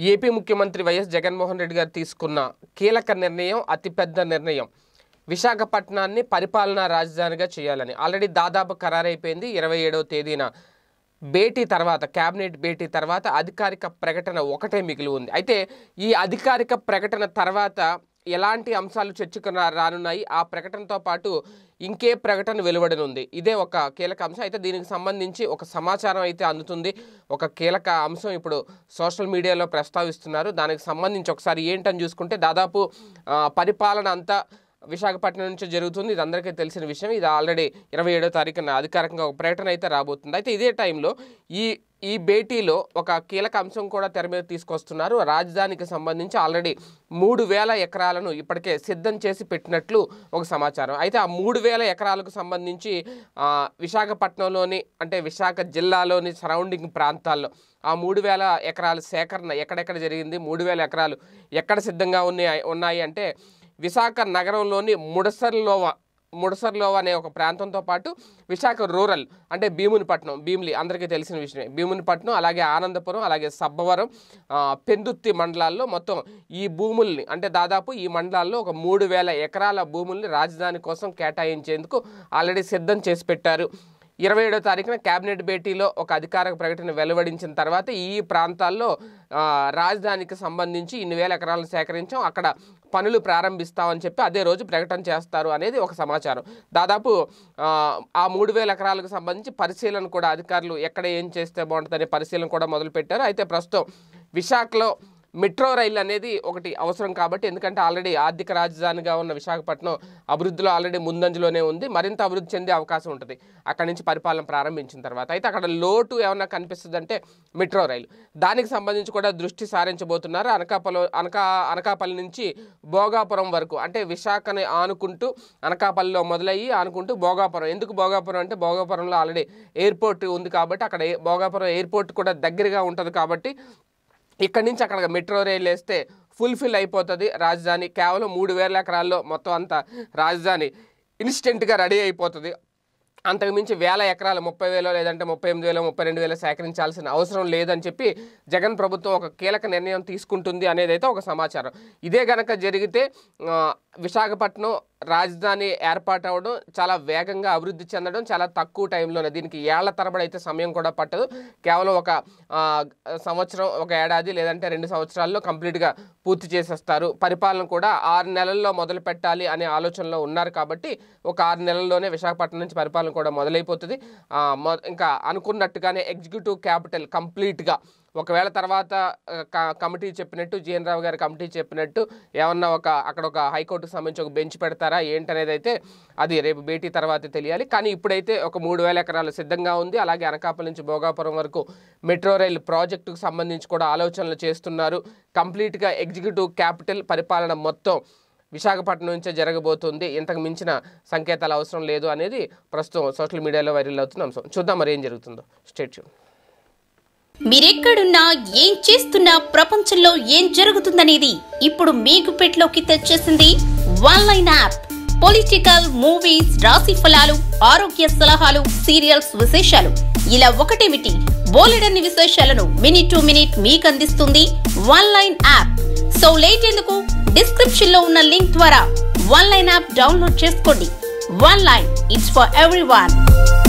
AP ముఖ్యమంత్రి YS Jaganmohan Reddy గారు తీసుకున్న కీలక నిర్ణయం అతిపెద్ద నిర్ణయం విశాఖపట్నాన్ని పరిపాలనా రాజధానిగా చేయాలని ఆల్రెడీ దాదాపు ఖరారైపోయింది ఇరవై ఏడవ తేదీన భేటీ తర్వాత కేబినెట్ భేటీ తర్వాత అధికారిక ప్రకటన ఒకటే మిగిలి ఉంది అయితే ఈ అధికారిక ప్రకటన తర్వాత ఎలాంటి అంశాలు చర్చకు రా- రానున్నాయి ఆ ప్రకటనతో పాటు ఇంకే ప్రకటన వెలువడనుంది ఇదే ఒక కీలక అంశం అయితే దీనికి సంబంధించి ఒక సమాచారం అయితే అందుతుంది ఒక కీలక అంశం ఇప్పుడు సోషల్ మీడియాలో ప్రస్తావిస్తున్నారు దానికి సంబంధించి ఒకసారి ఏంటని చూసుకుంటే దాదాపు ఆ, పరిపాలన అంతా విశాఖపట్నం నుంచి జరుగుతుంది ఇది అందరికీ తెలిసిన విషయం ఇది ఆల్రెడీ ఇరవై ఏడో తారీఖున అధికారికంగా ఒక ప్రకటన అయితే రాబోతుంది అయితే ఇదే టైంలో ఈ ఈ భేటీలో ఒక కీలక అంశం కూడా తెర మీద తీసుకొస్తున్నారు రాజధానికి సంబంధించి ఆల్రెడీ మూడు వేల ఎకరాలను ఇప్పటికే సిద్ధం చేసి పెట్టినట్లు ఒక సమాచారం అయితే ఆ మూడు వేల ఎకరాలకు సంబంధించి ఆ, విశాఖపట్నంలోని అంటే విశాఖ జిల్లాలోని సరౌండింగ్ ప్రాంతాల్లో ఆ మూడు వేల ఎకరాల సేకరణ ఎక్కడెక్కడ జరిగింది మూడు వేల ఎకరాలు ఎక్కడ సిద్ధంగా ఉన్నాయి ఉన్నాయి అంటే విశాఖ నగరంలోని ముడసర్లోవ ముడసర్లోవ అనే ఒక ప్రాంతంతో పాటు విశాఖ రూరల్ అంటే భీమునిపట్నం భీమిలి అందరికీ తెలిసిన విషయమే భీమునిపట్నం అలాగే ఆనందపురం అలాగే సబ్బవరం ఆ, పెందుత్తి మండలాల్లో మొత్తం ఈ భూముల్ని అంటే దాదాపు ఈ మండలాల్లో ఒక మూడు వేల ఎకరాల భూముల్ని రాజధాని కోసం కేటాయించేందుకు ఆల్రెడీ సిద్ధం చేసి పెట్టారు ఇరవై ఏడో తారీఖున కేబినెట్ భేటీలో ఒక అధికారిక ప్రకటన వెలువడించిన తర్వాత ఈ ప్రాంతాల్లో ఆ, రాజధానికి సంబంధించి ఇన్ని వేల ఎకరాలను సేకరించాం అక్కడ పనులు ప్రారంభిస్తామని చెప్పి అదే రోజు ప్రకటన చేస్తారు అనేది ఒక సమాచారం దాదాపు ఆ, ఆ మూడు వేల ఎకరాలకు సంబంధించి పరిశీలన కూడా అధికారులు ఎక్కడ ఏం చేస్తే బాగుంటుందనే పరిశీలన కూడా మొదలుపెట్టారు అయితే ప్రస్తుతం విశాఖలో మెట్రో రైలు అనేది ఒకటి అవసరం కాబట్టి ఎందుకంటే ఆల్రెడీ ఆర్థిక రాజధానిగా ఉన్న విశాఖపట్నం అభివృద్ధిలో ఆల్రెడీ ముందంజలోనే ఉంది మరింత అభివృద్ధి చెందే అవకాశం ఉంటుంది అక్కడి నుంచి పరిపాలన ప్రారంభించిన తర్వాత అయితే అక్కడ లోటు ఏమన్నా కనిపిస్తుంది అంటే మెట్రో రైలు దానికి సంబంధించి కూడా దృష్టి సారించబోతున్నారు అనకాపల్లి అనకా అనకాపల్లి నుంచి భోగాపురం వరకు అంటే విశాఖని ఆనుకుంటూ అనకాపల్లిలో మొదలయ్యి ఆనుకుంటూ భోగాపురం ఎందుకు భోగాపురం అంటే భోగాపురంలో ఆల్రెడీ ఎయిర్పోర్ట్ ఉంది కాబట్టి అక్కడ ఏ- భోగాపురం ఎయిర్పోర్ట్ కూడా దగ్గరగా ఉంటుంది కాబట్టి ఇక్కడి నుంచి అక్కడ మెట్రో రైలు వేస్తే ఫుల్ఫిల్ అయిపోతుంది రాజధాని కేవలం మూడు వేల ఎకరాల్లో మొత్తం అంతా రాజధాని ఇన్స్టెంట్గా రెడీ అయిపోతుంది అంతకుమించి వేల ఎకరాలు ముప్పై వేలో లేదంటే ముప్పై ఎనిమిది వేలో ముప్పై రెండు వేలో సేకరించాల్సిన అవసరం లేదని చెప్పి జగన్ ప్రభుత్వం ఒక కీలక నిర్ణయం తీసుకుంటుంది అనేది అయితే ఒక సమాచారం ఇదే గనక జరిగితే ఆ, విశాఖపట్నం రాజధాని ఏర్పాటు అవ్వడం చాలా వేగంగా అభివృద్ధి చెందడం చాలా తక్కువ టైంలోనే దీనికి ఏళ్ల తరబడి అయితే సమయం కూడా పట్టదు కేవలం ఒక ఆ, సంవత్సరం ఒక ఏడాది లేదంటే రెండు సంవత్సరాల్లో కంప్లీట్గా పూర్తి చేసేస్తారు పరిపాలన కూడా ఆరు నెలల్లో మొదలు పెట్టాలి అనే ఆలోచనలో ఉన్నారు కాబట్టి ఒక ఆరు నెలల్లోనే విశాఖపట్నం నుంచి పరిపాలన కూడా మొదలైపోతుంది ఆ, మొ- ఇంకా అనుకున్నట్టుగానే ఎగ్జిక్యూటివ్ క్యాపిటల్ కంప్లీట్గా ఒకవేళ తర్వాత ఆ, క- కమిటీ చెప్పినట్టు జీఎన్ రావు గారి కమిటీ చెప్పినట్టు ఏమన్నా ఒక అక్కడ ఒక హైకోర్టుకు సంబంధించి ఒక బెంచ్ పెడతారా ఏంటనేది అయితే అది రేపు భేటీ తర్వాత తెలియాలి కానీ ఇప్పుడైతే ఒక మూడు వేల ఎకరాలు సిద్ధంగా ఉంది అలాగే అనకాపల్లి నుంచి భోగాపురం వరకు మెట్రో రైల్ ప్రాజెక్టుకు సంబంధించి కూడా ఆలోచనలు చేస్తున్నారు కంప్లీట్గా ఎగ్జిక్యూటివ్ క్యాపిటల్ పరిపాలన మొత్తం విశాఖపట్నం నుంచే జరగబోతుంది ఇంతకు మించిన సంకేతాలు అవసరం లేదు అనేది ప్రస్తుతం సోషల్ మీడియాలో వైరల్ అవుతున్న అంశం చూద్దాం మరి ఏం జరుగుతుందో స్టేట్ మీరెక్కడున్నా ఏం చేస్తున్నా ప్రపంచంలో ఏం జరుగుతుందనేది ఇప్పుడు మీ గుప్పెట్లోకి తెచ్చేసింది one line app political movies రాశి ఫలాలు ఆరోగ్య సలహాలు సీరియల్స్ విశేషాలు ఇలా ఒకటేమిటి బోలెడన్ని విశేషాలను మినిట్ టు మినిట్ మీకు అందిస్తుంది one line app so late ఎందుకు డిస్క్రిప్షన్ లో ఉన్న లింక్ ద్వారా వన్ లైన్ యాప్ డౌన్లోడ్ చేసుకోండి one line it's for every